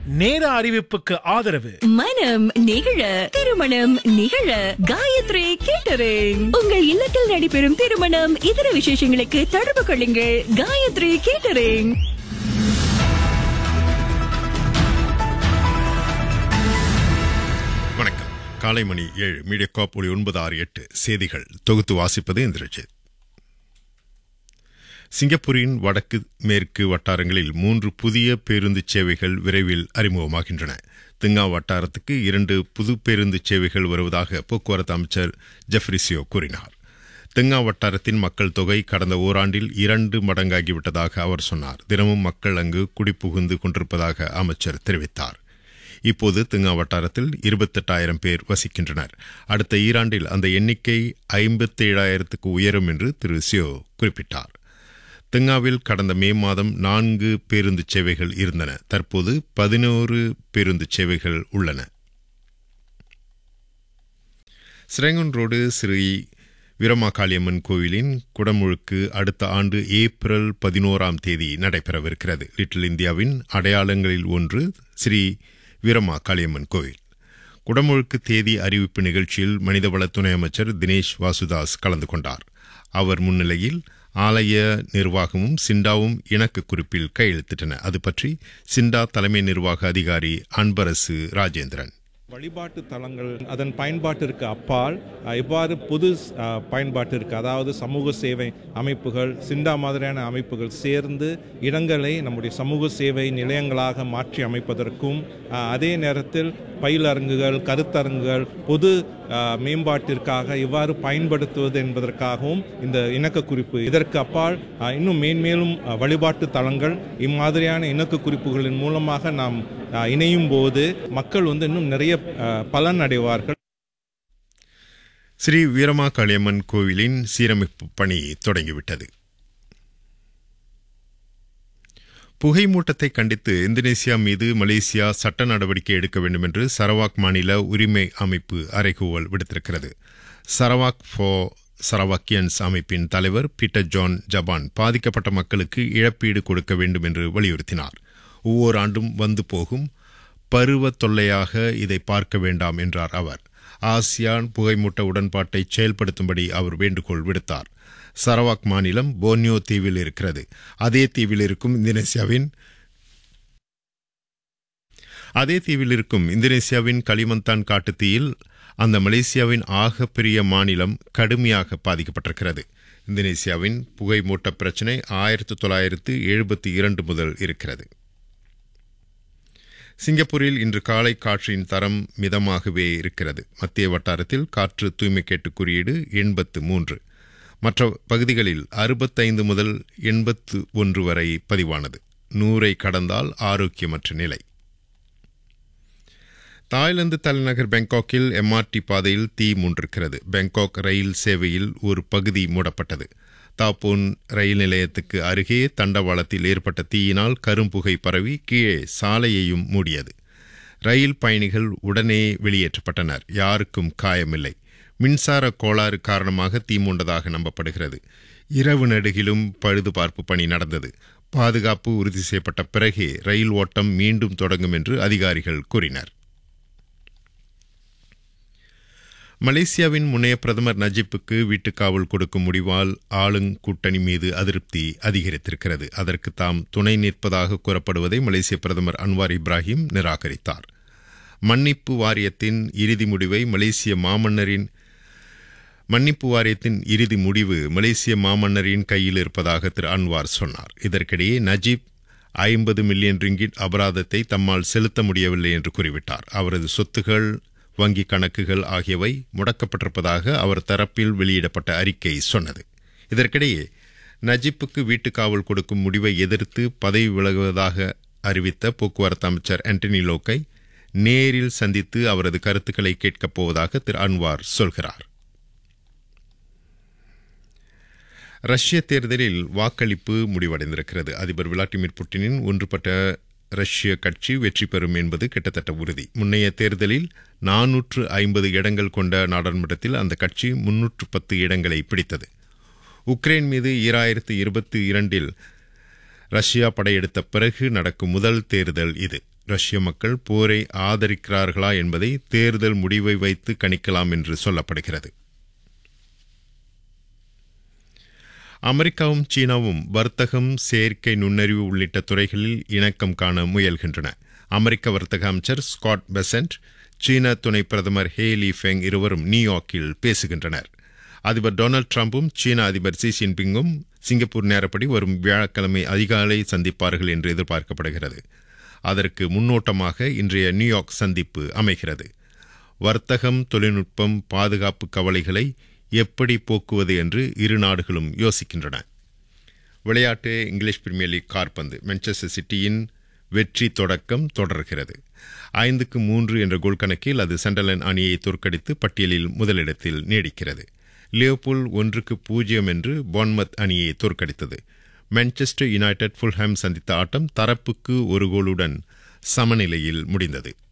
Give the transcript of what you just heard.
நேர அறிவிப்புக்கு ஆதரவு மனம் நிகழ திருமணம் நிகழ காயத்ரி கேட்டரிங் உங்கள் இல்லத்தில் நடைபெறும் திருமணம் இதர விசேஷங்களுக்கு தொடர்பு கொள்ளுங்கள் காயத்ரி கேட்டரிங் வணக்கம் காலை மணி ஏழு மீடியா காப் ஒளி ஒன்பது ஆறு எட்டு செய்திகள் தொகுத்து வாசிப்பது இந்திரஜித் சிங்கப்பூரின் வடக்கு மேற்கு வட்டாரங்களில் மூன்று புதிய பேருந்து சேவைகள் விரைவில் அறிமுகமாகின்றன திங்கா வட்டாரத்துக்கு இரண்டு புது பேருந்து சேவைகள் வருவதாக போக்குவரத்து அமைச்சர் ஜெஃப்ரிசியோ கூறினார் திங்கா வட்டாரத்தின் மக்கள் தொகை கடந்த ஓராண்டில் இரண்டு மடங்காகிவிட்டதாக அவர் சொன்னார் தினமும் மக்கள் அங்கு குடிபுகுந்து கொண்டிருப்பதாக அமைச்சர் தெரிவித்தார் இப்போது திங்கா வட்டாரத்தில் இருபத்தெட்டாயிரம் பேர் வசிக்கின்றனர் அடுத்த ஈராண்டில் அந்த எண்ணிக்கை ஐம்பத்தேழாயிரத்துக்கு உயரும் என்று திரு சியோ குறிப்பிட்டார் திங்காவில் கடந்த மே மாதம் நான்கு பேருந்து சேவைகள் இருந்தன தற்போது பதினோரு பேருந்து சேவைகள் உள்ளன சிரங்கன் ரோடு ஸ்ரீ வீரமாகாளியம்மன் கோவிலின் குடமுழுக்கு அடுத்த ஆண்டு ஏப்ரல் பதினோராம் தேதி நடைபெறவிருக்கிறது லிட்டில் இந்தியாவின் அடையாளங்களில் ஒன்று ஸ்ரீ வீரமா காளியம்மன் கோவில் குடமுழுக்கு தேதி அறிவிப்பு நிகழ்ச்சியில் மனிதவள துணை அமைச்சர் தினேஷ் வாசுதாஸ் கலந்து கொண்டார் அவர் முன்னிலையில் ஆலய நிர்வாகமும் சிண்டாவும் இணக்க குறிப்பில் கையெழுத்திட்டன அது பற்றி சிண்டா தலைமை நிர்வாக அதிகாரி அன்பரசு ராஜேந்திரன் வழிபாட்டு தலங்கள் அதன் பயன்பாட்டிற்கு அப்பால் அஹ், எவ்வாறு பொது அஹ், பயன்பாட்டிற்கு அதாவது சமூக சேவை அமைப்புகள் சிண்டா மாதிரியான அமைப்புகள் சேர்ந்து இடங்களை நம்முடைய சமூக சேவை நிலையங்களாக மாற்றி அமைப்பதற்கும் அஹ், அதே நேரத்தில் பயிலரங்குகள் கருத்தரங்குகள் பொது அஹ், மேம்பாட்டிற்காக எவ்வாறு பயன்படுத்துவது என்பதற்காகவும் இந்த இணக்க குறிப்பு இதற்கு அப்பால் அஹ், இன்னும் மேன்மேலும் அஹ், வழிபாட்டு தலங்கள் இம்மாதிரியான இணக்க குறிப்புகளின் மூலமாக நாம் அஹ், இணையும் போது மக்கள் வந்து இன்னும் நிறைய அஹ், பலன் அடைவார்கள் ஸ்ரீ வீரமா காளியம்மன் கோவிலின் சீரமைப்பு பணி தொடங்கிவிட்டது புகை மூட்டத்தை கண்டித்து இந்தோனேசியா மீது மலேசியா சட்ட நடவடிக்கை எடுக்க வேண்டும் என்று சரவாக் மாநில உரிமை அமைப்பு அறைகூவல் விடுத்திருக்கிறது சரவாக் ஃபோ சரவாக்கியன்ஸ் அமைப்பின் தலைவர் பீட்டர் ஜான் ஜபான் பாதிக்கப்பட்ட மக்களுக்கு இழப்பீடு கொடுக்க வேண்டும் என்று வலியுறுத்தினார் ஒவ்வொரு ஆண்டும் வந்து போகும் பருவ தொல்லையாக இதை பார்க்க வேண்டாம் என்றார் அவர் ஆசியான் புகைமூட்ட உடன்பாட்டை செயல்படுத்தும்படி அவர் வேண்டுகோள் விடுத்தார் சரவாக் மாநிலம் போர்னியோ தீவில் இருக்கிறது அதே தீவில் இருக்கும் இந்தோனேசியாவின் அதே தீவில் இருக்கும் இந்தோனேசியாவின் களிமந்தான் காட்டுத்தீயில் அந்த மலேசியாவின் ஆகப்பெரிய மாநிலம் கடுமையாக பாதிக்கப்பட்டிருக்கிறது இந்தோனேசியாவின் புகைமூட்ட பிரச்சினை ஆயிரத்து தொள்ளாயிரத்து எழுபத்தி இரண்டு முதல் இருக்கிறது சிங்கப்பூரில் இன்று காலை காற்றின் தரம் மிதமாகவே இருக்கிறது மத்திய வட்டாரத்தில் காற்று தூய்மை கேட்டு குறியீடு எண்பத்து மூன்று மற்ற பகுதிகளில் அறுபத்தைந்து முதல் எண்பத்து ஒன்று வரை பதிவானது நூறை கடந்தால் ஆரோக்கியமற்ற நிலை தாய்லாந்து தலைநகர் பாங்காக்கில் எம்ஆர்டி பாதையில் தீ மூன்றிருக்கிறது பாங்காக் ரயில் சேவையில் ஒரு பகுதி மூடப்பட்டது தாப்போன் ரயில் நிலையத்துக்கு அருகே தண்டவாளத்தில் ஏற்பட்ட தீயினால் கரும்புகை பரவி கீழே சாலையையும் மூடியது ரயில் பயணிகள் உடனே வெளியேற்றப்பட்டனர் யாருக்கும் காயமில்லை மின்சார கோளாறு காரணமாக தீ மூண்டதாக நம்பப்படுகிறது இரவு நடுகிலும் பழுதுபார்ப்பு பணி நடந்தது பாதுகாப்பு உறுதி செய்யப்பட்ட பிறகே ரயில் ஓட்டம் மீண்டும் தொடங்கும் என்று அதிகாரிகள் கூறினர் மலேசியாவின் முன்னைய பிரதமர் நஜிப்புக்கு வீட்டுக்காவல் கொடுக்கும் முடிவால் ஆளுங் கூட்டணி மீது அதிருப்தி அதிகரித்திருக்கிறது அதற்கு தாம் துணை நிற்பதாக கூறப்படுவதை மலேசிய பிரதமர் அன்வார் இப்ராஹிம் நிராகரித்தார் மன்னிப்பு வாரியத்தின் இறுதி முடிவை மலேசிய மாமன்னரின் மன்னிப்பு வாரியத்தின் இறுதி முடிவு மலேசிய மாமன்னரின் கையில் இருப்பதாக திரு அன்வார் சொன்னார் இதற்கிடையே நஜீப் ஐம்பது மில்லியன் ரிங்கிட் அபராதத்தை தம்மால் செலுத்த முடியவில்லை என்று கூறிவிட்டார் அவரது சொத்துகள் வங்கி கணக்குகள் ஆகியவை முடக்கப்பட்டிருப்பதாக அவர் தரப்பில் வெளியிடப்பட்ட அறிக்கை சொன்னது இதற்கிடையே நஜிப்புக்கு வீட்டுக்காவல் கொடுக்கும் முடிவை எதிர்த்து பதவி விலகுவதாக அறிவித்த போக்குவரத்து அமைச்சர் ஆண்டனி லோக்கை நேரில் சந்தித்து அவரது கருத்துக்களை கேட்கப் போவதாக திரு அன்வார் சொல்கிறார் ரஷ்ய தேர்தலில் வாக்களிப்பு முடிவடைந்திருக்கிறது அதிபர் விளாடிமிர் புட்டினின் ஒன்றுபட்ட ரஷ்ய கட்சி வெற்றி பெறும் என்பது கிட்டத்தட்ட உறுதி முன்னைய தேர்தலில் நானூற்று ஐம்பது இடங்கள் கொண்ட நாடாளுமன்றத்தில் அந்த கட்சி முன்னூற்று பத்து இடங்களை பிடித்தது உக்ரைன் மீது ஈராயிரத்து இருபத்தி இரண்டில் ரஷ்யா படையெடுத்த பிறகு நடக்கும் முதல் தேர்தல் இது ரஷ்ய மக்கள் போரை ஆதரிக்கிறார்களா என்பதை தேர்தல் முடிவை வைத்து கணிக்கலாம் என்று சொல்லப்படுகிறது அமெரிக்காவும் சீனாவும் வர்த்தகம் செயற்கை நுண்ணறிவு உள்ளிட்ட துறைகளில் இணக்கம் காண முயல்கின்றன அமெரிக்க வர்த்தக அமைச்சர் ஸ்காட் பெசன்ட் சீன துணை பிரதமர் ஹே லீ ஃபெங் இருவரும் நியூயார்க்கில் பேசுகின்றனர் அதிபர் டொனால்டு டிரம்பும் சீன அதிபர் ஷி ஜின்பிங்கும் சிங்கப்பூர் நேரப்படி வரும் வியாழக்கிழமை அதிகாலை சந்திப்பார்கள் என்று எதிர்பார்க்கப்படுகிறது அதற்கு முன்னோட்டமாக இன்றைய நியூயார்க் சந்திப்பு அமைகிறது வர்த்தகம் தொழில்நுட்பம் பாதுகாப்பு கவலைகளை எப்படி போக்குவது என்று இரு நாடுகளும் யோசிக்கின்றன விளையாட்டு இங்கிலீஷ் பிரீமியர் லீக் கார்பந்து மான்செஸ்டர் சிட்டியின் வெற்றி தொடக்கம் தொடர்கிறது ஐந்துக்கு மூன்று என்ற கோல் கணக்கில் அது சண்டலன் அணியை தோற்கடித்து பட்டியலில் முதலிடத்தில் நீடிக்கிறது லியோபூல் ஒன்றுக்கு பூஜ்ஜியம் என்று பான்மத் அணியை தோற்கடித்தது மான்செஸ்டர் யுனைடெட் ஃபுல்ஹாம் சந்தித்த ஆட்டம் தரப்புக்கு ஒரு கோலுடன் சமநிலையில் முடிந்தது